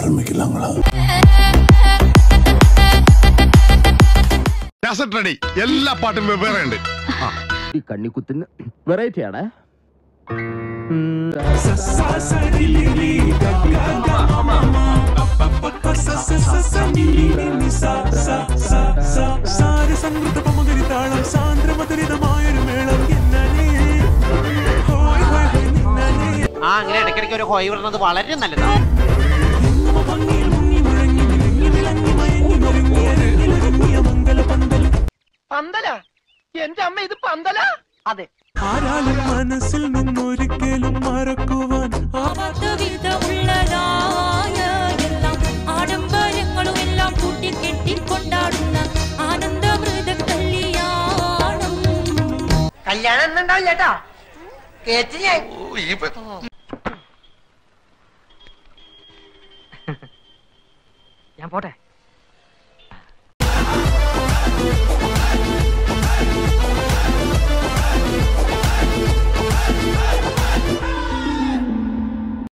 ஆரம்பிக்கலாங்களா cassette ready എല്ലാ പാട്ടും വെവ്വേറെ ഉണ്ട് ഈ കണ്ണിക്കുത്തിന് വെറൈറ്റി ആണ് സാരസംഗൃതപമകരിതാളം സാന്ദ്രമധുരിതമായൊരു മേളം എന്നേ ഹോയ് ഹോയ് ഹോയ് നിന്നേ ആ അങ്ങനെ ഇടയ്ക്കിടയ്ക്ക് ഒരു ഹോയ് വിടുന്നത് വളരെ നല്ലതാണ് ഭംഗിയിൽ മുങ്ങി മുഴങ്ങി വിളങ്ങി വിളങ്ങി മയങ്ങി മരുങ്ങിയ രംഗിലൊരുങ്ങിയ മംഗല പന്തൽ പന്തല എന്റെ അമ്മ ഇത് പന്തല അതെ ആരാലും മനസ്സിൽ നിന്നൊരിക്കലും മറക്കുവാൻ ആവാത്തവിധ ഉള്ളതായ എല്ലാം ആഡംബരങ്ങളും എല്ലാം കൂട്ടിക്കെട്ടി കൊണ്ടാടുന്ന ആനന്ദമൃത കല്യാണം കല്യാണം എന്നുണ്ടാവില്ല ചേട്ടാ കേട്ട് ഞാൻ ഞാൻ പോട്ടെ